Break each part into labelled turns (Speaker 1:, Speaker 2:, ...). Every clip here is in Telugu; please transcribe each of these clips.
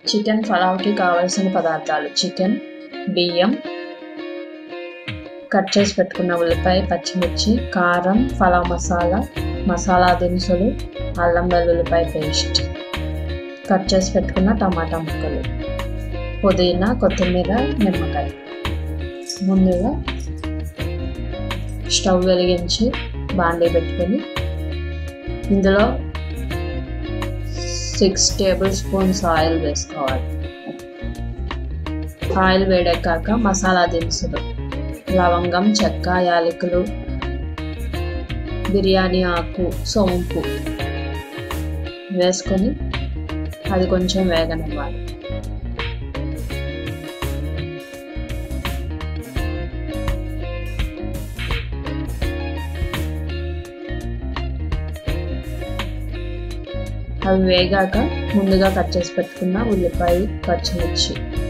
Speaker 1: చికెన్ పలావ్కి కావలసిన పదార్థాలు చికెన్ బియ్యం కట్ చేసి పెట్టుకున్న ఉల్లిపాయ పచ్చిమిర్చి కారం పలావ్ మసాలా మసాలా దినుసులు అల్లం వెల్లుల్లిపాయ పేస్ట్ కట్ చేసి పెట్టుకున్న టమాటా ముక్కలు పుదీనా కొత్తిమీర నిమ్మకాయ ముందుగా స్టవ్ వెలిగించి బాండీ పెట్టుకొని ఇందులో సిక్స్ టేబుల్ స్పూన్స్ ఆయిల్ వేసుకోవాలి ఆయిల్ వేడెక్కాక మసాలా దినుసులు లవంగం చెక్క యాలకులు బిర్యానీ ఆకు సోంపు వేసుకొని అది కొంచెం వేగనివ్వాలి అవి వేగాక ముందుగా కట్ చేసి పెట్టుకున్న ఉల్లిపాయ పచ్చిమిర్చి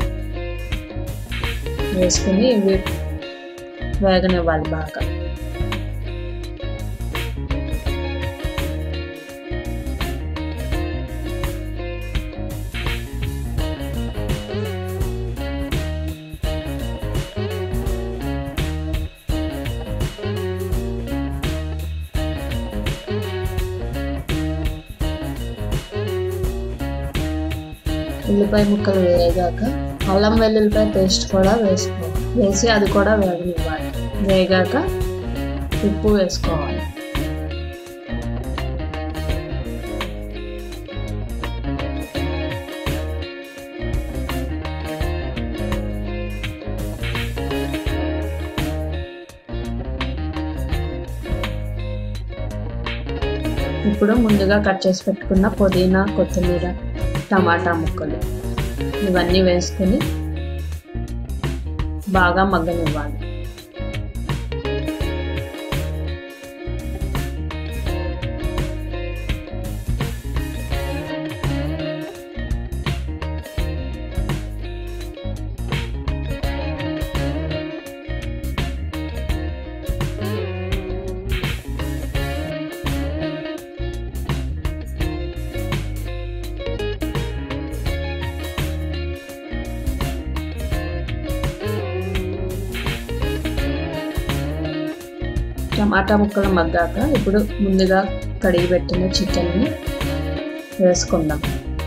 Speaker 1: వేసుకుని ఇవి వేగనివ్వాలి బాగా ఉల్లిపాయ ముక్కలు వేగాక అల్లం వెల్లుల్లిపాయ పేస్ట్ కూడా వేసుకోవాలి వేసి అది కూడా వేగనివ్వాలి వేగాక ఉప్పు వేసుకోవాలి ఇప్పుడు ముందుగా కట్ చేసి పెట్టుకున్న పుదీనా కొత్తిమీర టమాటా ముక్కలు ఇవన్నీ వేసుకొని బాగా మగ్గనివ్వాలి టమాటా ముక్కలు మగ్గాక ఇప్పుడు ముందుగా కడిగి పెట్టిన చికెన్ని వేసుకుందాం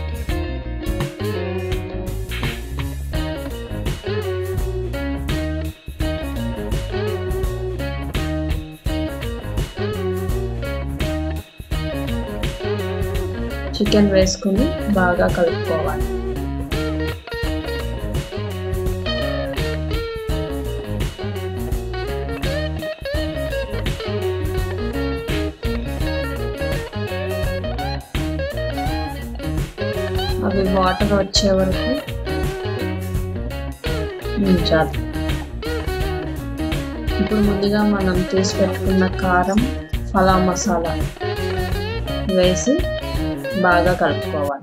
Speaker 1: చికెన్ వేసుకుని బాగా కలుపుకోవాలి అవి వాటర్ వచ్చే వరకు ఉంచాలి ఇప్పుడు ముందుగా మనం తీసి పెట్టుకున్న కారం పలావ్ మసాలా వేసి బాగా కలుపుకోవాలి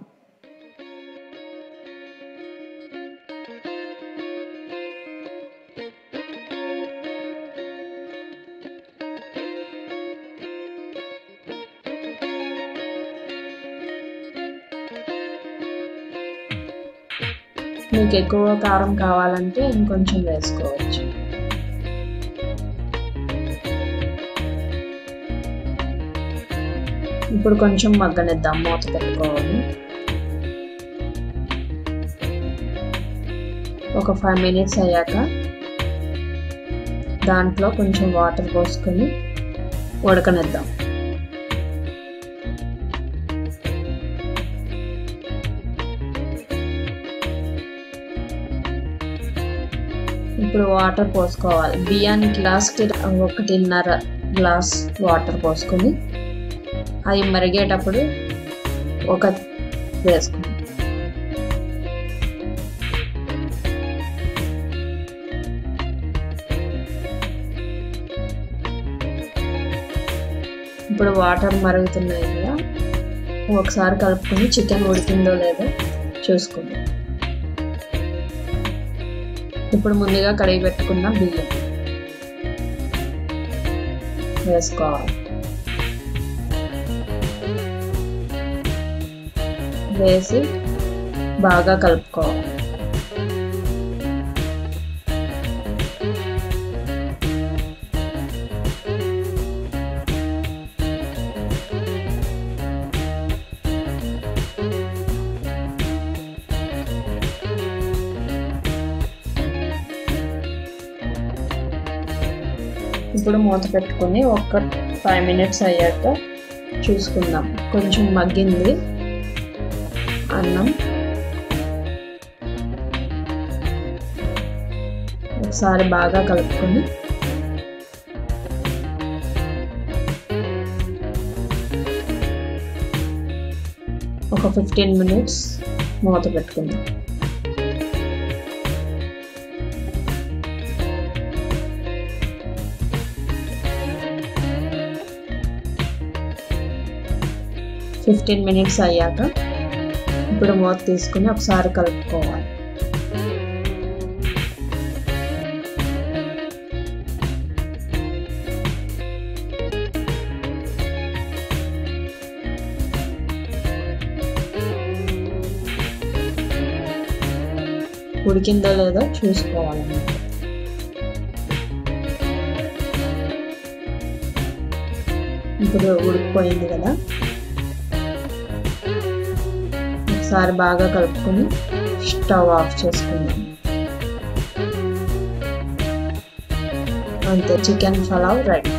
Speaker 1: మీకు ఎక్కువ కారం కావాలంటే ఇంకొంచెం వేసుకోవచ్చు ఇప్పుడు కొంచెం మగ్గనిద్దాం మూత పెట్టుకోవాలి ఒక ఫైవ్ మినిట్స్ అయ్యాక దాంట్లో కొంచెం వాటర్ పోసుకొని ఉడకనిద్దాం ఇప్పుడు వాటర్ పోసుకోవాలి బియ్యానికి గ్లాస్కి ఒకటిన్నర గ్లాస్ వాటర్ పోసుకొని అవి మరిగేటప్పుడు ఒక వేసుకుంటాం ఇప్పుడు వాటర్ మరుగుతున్నాయి కదా ఒకసారి కలుపుకొని చికెన్ ఉడికిందో లేదో చూసుకుందాం ఇప్పుడు ముందుగా కడిగి పెట్టుకున్న బియ్యం వేసుకోవాలి వేసి బాగా కలుపుకోవాలి ఇప్పుడు మూత పెట్టుకొని ఒక ఫైవ్ మినిట్స్ అయ్యాక చూసుకుందాం కొంచెం మగ్గింది అన్నం ఒకసారి బాగా కలుపుకొని ఒక ఫిఫ్టీన్ మినిట్స్ మూత పెట్టుకుందాం ఫిఫ్టీన్ మినిట్స్ అయ్యాక ఇప్పుడు మూత తీసుకుని ఒకసారి కలుపుకోవాలి ఉడికిందో లేదో చూసుకోవాలన్నమాట ఇప్పుడు ఉడికిపోయింది కదా ఒకసారి బాగా కలుపుకొని స్టవ్ ఆఫ్ చేసుకుందాం అంతే చికెన్ పలావ్ రెడీ